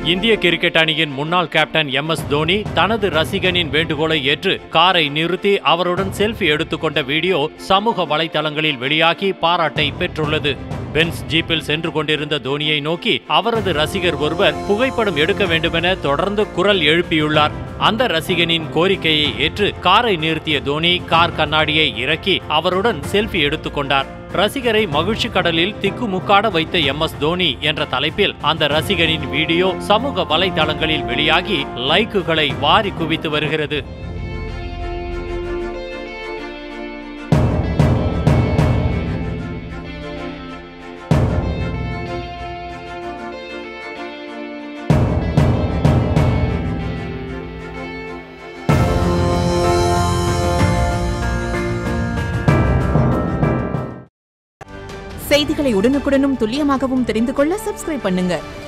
இந்திய கிரிக்கெட் அணியின் முன்னாள் கேப்டன் எம் எஸ் தோனி தனது ரசிகனின் வேண்டுகோளை ஏற்று காரை நிறுத்தி அவருடன் செல்ஃபி எடுத்துக்கொண்ட வீடியோ சமூக வலைதளங்களில் வெளியாகி பாராட்டை பெற்றுள்ளது பென்ஸ் ஜீப்பில் சென்று கொண்டிருந்த தோனியை நோக்கி அவரது ரசிகர் ஒருவர் புகைப்படம் எடுக்க வேண்டுமென தொடர்ந்து குரல் எழுப்பியுள்ளார் அந்த ரசிகனின் கோரிக்கையை ஏற்று காரை நிறுத்திய தோனி கார் கண்ணாடியை இறக்கி அவருடன் செல்ஃபி எடுத்துக்கொண்டார் ரசிகரை மகிழ்ச்சி கடலில் திக்குமுக்காட வைத்த எம் எஸ் தோனி என்ற தலைப்பில் அந்த ரசிகனின் வீடியோ சமூக வலைதளங்களில் வெளியாகி லைக்குகளை வாரி குவித்து வருகிறது செய்திகளை உடனுக்குடனும் துல்லியமாகவும் தெரிந்து கொள்ள சப்ஸ்கிரைப் பண்ணுங்க